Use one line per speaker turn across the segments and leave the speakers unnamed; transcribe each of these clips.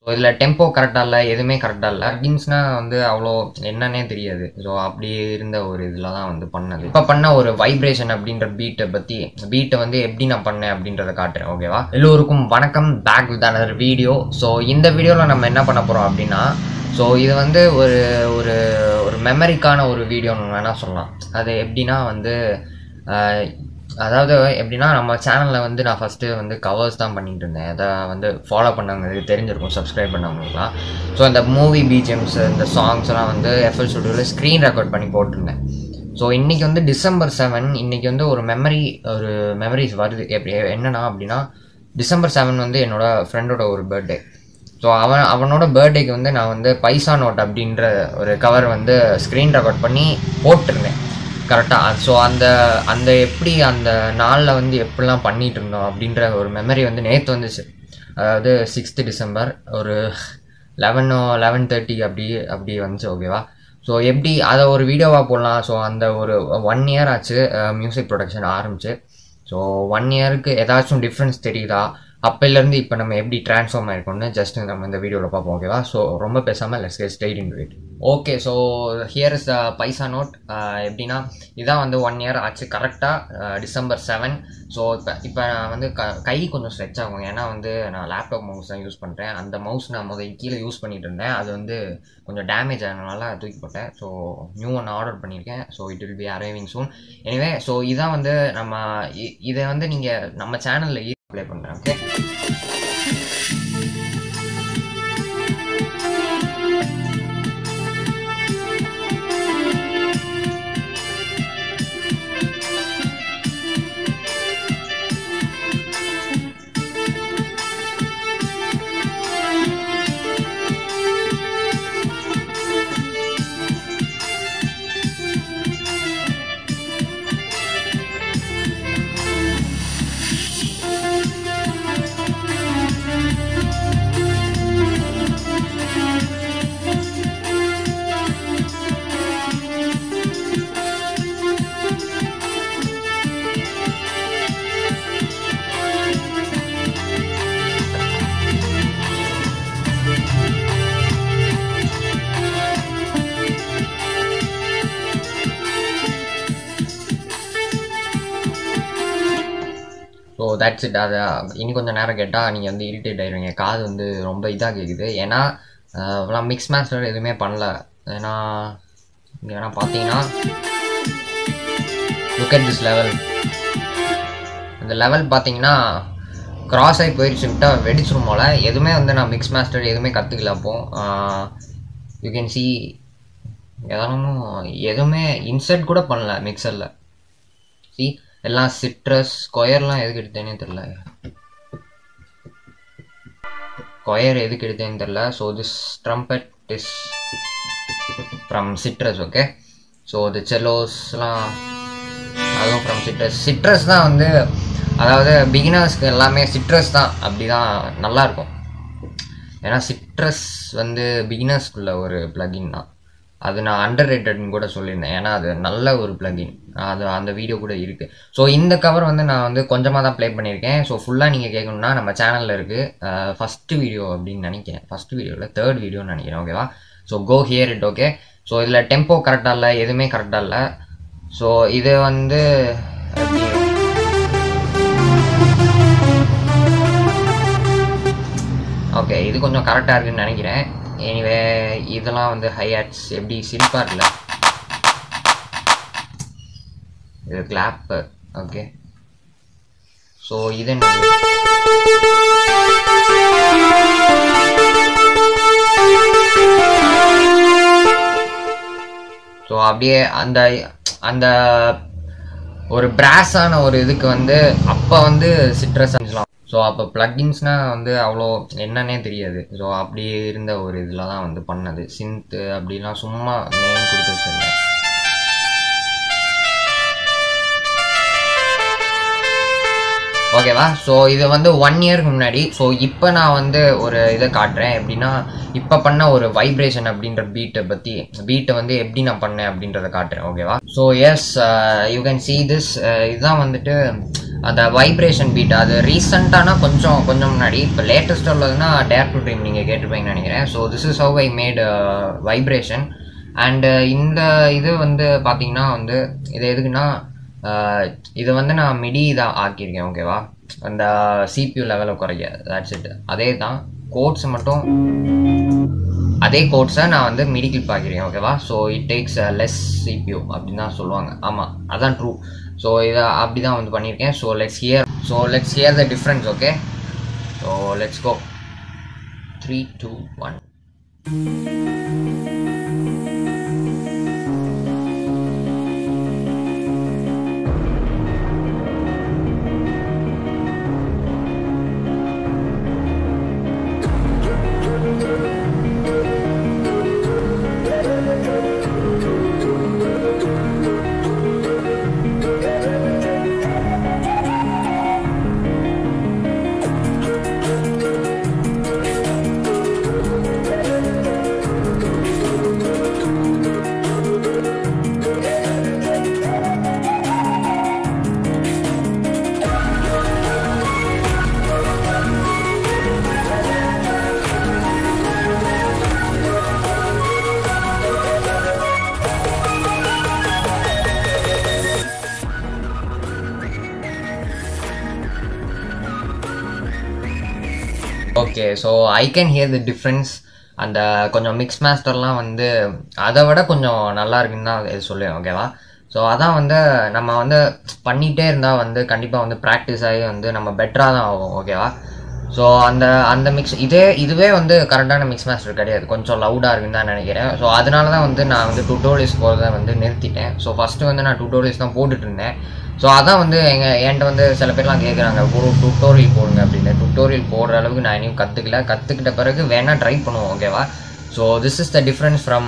so இதில் tempo கரெக்டாக இல்லை எதுவுமே கரெக்டாக இல்லை பிகின்ஸ்னால் வந்து அவ்வளோ என்னன்னே தெரியாது ஸோ அப்படி இருந்த ஒரு இதில் தான் வந்து பண்ணது இப்போ பண்ண ஒரு வைப்ரேஷன் அப்படின்ற பீட்டை பற்றி பீட்டை வந்து எப்படி நான் பண்ணேன் அப்படின்றத காட்டுறேன் ஓகேவா எல்லோருக்கும் வணக்கம் back with another video so இந்த வீடியோவில் நம்ம என்ன பண்ண போகிறோம் அப்படின்னா ஸோ இது வந்து ஒரு ஒரு ஒரு மெமரிக்கான ஒரு வீடியோன்னு வேணால் சொல்லலாம் அது எப்படின்னா வந்து ஆஹ், அதாவது எப்படின்னா நம்ம சேனலில் வந்து நான் ஃபஸ்ட்டு வந்து கவர்ஸ் தான் பண்ணிட்டு இருந்தேன் அதை வந்து ஃபாலோ பண்ணவங்களுக்கு தெரிஞ்சிருக்கும் சப்ஸ்கிரைப் பண்ணவங்களுக்குலாம் ஸோ இந்த மூவி பிஜிஎம்ஸ் இந்த சாங்ஸ் எல்லாம் வந்து எஃப்எல் ஸ்டுடியோவில் ஸ்க்ரீன் ரெக்கார்ட் பண்ணி போட்டிருந்தேன் ஸோ இன்றைக்கி வந்து டிசம்பர் செவன் இன்றைக்கி வந்து ஒரு மெமரி ஒரு மெமரிஸ் வருது எப்படி என்னன்னா அப்படின்னா டிசம்பர் செவன் வந்து என்னோட ஃப்ரெண்டோட ஒரு பர்த்டே ஸோ அவன் அவனோட பர்த்டேக்கு வந்து நான் வந்து பைசா நோட் அப்படின்ற ஒரு கவர் வந்து ஸ்க்ரீன் ரெக்கார்ட் பண்ணி போட்டிருந்தேன் கரெக்டாக ஸோ அந்த அந்த எப்படி அந்த நாளில் வந்து எப்படிலாம் பண்ணிட்டு இருந்தோம் அப்படின்ற ஒரு மெமரி வந்து நேற்று வந்துச்சு அதாவது சிக்ஸ்த்து டிசம்பர் ஒரு லெவனோ லெவன் தேர்ட்டி அப்படி அப்படி வந்துச்சு ஓகேவா ஸோ எப்படி அதை ஒரு வீடியோவாக போடலாம் ஸோ அந்த ஒரு ஒன் இயர் ஆச்சு மியூசிக் ப்ரொடக்ஷன் ஆரம்பிச்சு ஸோ ஒன் இயருக்கு ஏதாச்சும் டிஃப்ரென்ஸ் தெரியுதா அப்போலேருந்து இப்போ நம்ம எப்படி ட்ரான்ஸ்ஃபார்ம் ஆயிருக்கோம்னு ஜஸ்ட் நம்ம இந்த வீடியோவில் பார்ப்போம் ஓகேவா ஸோ ரொம்ப பேசாமல் let's get started in it okay so here is the பைசா நோட் எப்படின்னா இதான் வந்து ஒன் இயர் ஆச்சு கரெக்டாக டிசம்பர் செவன் ஸோ இப்போ இப்போ நான் வந்து க கை கொஞ்சம் ஸ்ட்ரெச் ஆகும் ஏன்னா வந்து நான் லேப்டாப் மவுஸ் தான் யூஸ் பண்ணுறேன் அந்த மவுஸ் நான் முதல் கீழே யூஸ் பண்ணிட்டு இருந்தேன் அது வந்து கொஞ்சம் டேமேஜ் ஆனதுனால தூக்கி போட்டேன் ஸோ நியூ ஒன் ஆர்டர் பண்ணியிருக்கேன் so it will be arriving soon anyway so இதான் வந்து நம்ம இ- இதை வந்து நீங்கள் நம்ம சேனலில் ப்ளே பண்ணுறேன் ஓகே ஸோ தட்ஸ் இட் அதை இனி கொஞ்சம் நேரம் கேட்டால் நீங்கள் வந்து இரிட்டேட் ஆயிடுவீங்க காது வந்து ரொம்ப இதாக கேட்குது ஏன்னா அஹ், மிக்ஸ் மாஸ்டர் எதுவுமே பண்ணல ஏன்னா இங்கே வேணால் பார்த்தீங்கன்னா லுக் அட் திஸ் லெவல் இந்த லெவல் பார்த்தீங்கன்னா கிராஸ் ஆகி போயிடுச்சு விட்டா வெடிச்சிரும் போல எதுவுமே வந்து நான் மிக்ஸ் மாஸ்டர் எதுவுமே கற்றுக்கல அப்போ யூ கேன் சி எதானும் எதுவுமே இன்சர்ட் கூட பண்ணல மிக்சரில் சி எல்லாம் சிட்ரஸ் ஸ்கொயர்லாம் எதுக்கு எடுத்தேனே தெரில ஸ்கொயர் எதுக்கு எடுத்தேன்னு தெரில so this trumpet is from citrus okay so the செல்லோஸ்லாம் அதுவும் ஃப்ரம் சிட்ரஸ் சிட்ரஸ் தான் வந்து அதாவது பிகினர்ஸ்க்கு எல்லாமே சிட்ரஸ் தான் அப்படி தான் நல்லாயிருக்கும் ஏன்னா சிட்ரஸ் வந்து பிகினர்ஸ்க்குள்ள ஒரு பிளகின் தான் அது நான் அண்டர் ரேட்டட்னு கூட சொல்லியிருந்தேன் ஏன்னா அது நல்ல ஒரு பிளகின் அது அந்த வீடியோ கூட இருக்குது ஸோ இந்த கவர் வந்து நான் வந்து கொஞ்சமாக தான் ப்ளே பண்ணியிருக்கேன் ஸோ ஃபுல்லாக நீங்கள் கேட்கணும்னா நம்ம சேனலில் இருக்குது ஃபஸ்ட்டு வீடியோ அப்படின்னு நினைக்கிறேன் ஃபஸ்ட்டு வீடியோவில் தேர்ட் வீடியோன்னு நினைக்கிறேன் ஓகேவா so go hear it okay so இதில் டெம்போ கரெக்டாக இல்லை எதுவுமே கரெக்டாக இல்லை ஸோ இது வந்து எப்படி ஓகே இது கொஞ்சம் கரெக்டாக இருக்குன்னு நினைக்கிறேன் எனிவே இதெல்லாம் வந்து ஹை ஹேட்ஸ் எப்படி சிரிப்பாக இருக்குல்ல இது கிளாப்பு ஓகே ஸோ இது என்னது ஸோ அப்படியே அந்த அந்த ஒரு பிராஸான ஒரு இதுக்கு வந்து அப்போ வந்து சிட்ரஸ் ஸோ அப்போ ப்ளக்கின்ஸ்னால் வந்து அவ்வளோ என்னன்னே தெரியாது ஸோ அப்படி இருந்த ஒரு இதில் தான் வந்து பண்ணது சின்த்து அப்படிலாம் சும்மா நேம் கொடுத்து வச்சிருந்தேன் ஓகேவா ஸோ இது வந்து ஒன் இயருக்கு முன்னாடி ஸோ இப்போ நான் வந்து ஒரு இதை காட்டுறேன் எப்படின்னா இப்போ பண்ண ஒரு வைப்ரேஷன் அப்படின்ற பீட்டை பற்றி பீட்டை வந்து எப்படி நான் பண்ணேன் அப்படின்றத காட்டுறேன் ஓகேவா so yes you can see this இதுதான் வந்துட்டு அந்த வைப்ரேஷன் பீட் அது ரீசெண்டானா கொஞ்சம் கொஞ்சம் முன்னாடி இப்போ லேட்டஸ்ட் உள்ளதுன்னா டேர் டு ட்ரீம் நீங்கள் கேட்டிருப்பீங்கன்னு நினைக்கிறேன் so this is how I made vibration and இந்த இது வந்து பார்த்தீங்கன்னா வந்து இது எதுக்குன்னா ஆஹ் இது வந்து நான் மிடி தான் ஆக்கியிருக்கேன் ஓகேவா அந்த சிபியூ லெவலை குறைய தட்ஸ் இட் அதே தான் கோட்ஸ் மட்டும் அதே கோட்ஸை நான் வந்து மிடி கிளிப் ஆக்கியிருக்கேன் ஓகேவா so it takes less CPU அப்படின்னு தான் சொல்லுவாங்க ஆமாம் அதான் ட்ரூ ஸோ இதை அப்படி தான் வந்து பண்ணியிருக்கேன் so let's hear so let's hear the difference okay so let's go three two one okay so I can hear the difference அந்த கொஞ்சம் மிக்ஸ் மாஸ்டர்லாம் வந்து அதை விட கொஞ்சம் நல்லா இருக்குன்னு தான் இது சொல்லுவேன் ஓகேவா ஸோ அதான் வந்து நம்ம வந்து பண்ணிகிட்டே இருந்தால் வந்து கண்டிப்பாக வந்து ப்ராக்டிஸ் ஆகி வந்து நம்ம பெட்டராக தான் ஆகும் ஓகேவா ஸோ அந்த அந்த மிக்ஸ் இதே இதுவே வந்து கரெக்டான மிக்ஸ் மாஸ்டர் கிடையாது கொஞ்சம் லவுடாக இருக்குன்னு தான் நினைக்கிறேன் ஸோ அதனால தான் வந்து நான் வந்து டுட்டோரியல்ஸ் போகிறத வந்து நிறுத்திட்டேன் ஸோ ஃபஸ்ட்டு வந்து நான் டுட்டோரியல்ஸ் தான் போட்டுட்டு இருந்தேன் ஸோ அதான் வந்து எங்கள் என்கிட்ட வந்து சில பேர்லாம் கேட்குறாங்க ஒரு டுட்டோரியல் போடுங்க அப்படின்னு டுட்டோரியல் போடுற அளவுக்கு நான் இன்னும் கற்றுக்கல கற்றுக்கிட்ட பிறகு வேணால் ட்ரை பண்ணுவோம் ஓகேவா so this is the difference from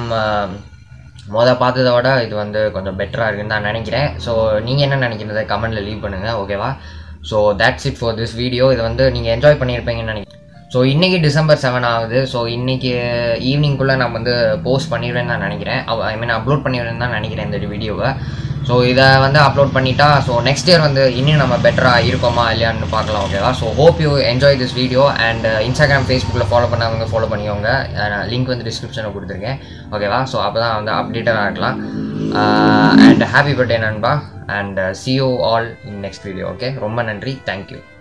மொதல் பார்த்ததை விட இது வந்து கொஞ்சம் பெட்டராக இருக்குன்னு நான் நினைக்கிறேன் ஸோ நீங்கள் என்ன நினைக்கிறத கமெண்ட்டில் லீவ் பண்ணுங்கள் ஓகேவா so that's it for this video இது வந்து நீங்கள் என்ஜாய் பண்ணியிருப்பீங்கன்னு நினைக்கிறேன் ஸோ இன்றைக்கி டிசம்பர் செவன் ஆகுது ஸோ இன்றைக்கி ஈவினிங்குள்ளே நான் வந்து போஸ்ட் பண்ணிடுவேன்னு தான் நினைக்கிறேன் ஐ மீன் அப்லோட் பண்ணிடுவேன்னு தான் நினைக்கிறேன் இந்த வீடியோவை ஸோ இதை வந்து அப்லோட் பண்ணிட்டா ஸோ நெக்ஸ்ட் இயர் வந்து இன்னும் நம்ம பெட்டராக இருக்கோமா இல்லையான்னு பார்க்கலாம் ஓகேவா so hope you enjoy this video and Instagram ஃபேஸ்புக்கில் ஃபாலோ பண்ணவங்க ஃபாலோ பண்ணிக்கோங்க லிங்க் வந்து டிஸ்கிரிப்ஷனில் கொடுத்துருக்கேன் ஓகேவா ஸோ அப்போ தான் வந்து அப்டேட்டாக இருக்கலாம் அண்ட் ஹாப்பி பர்த்டே நண்பா and see you all in next video okay ரொம்ப நன்றி தேங்க்யூ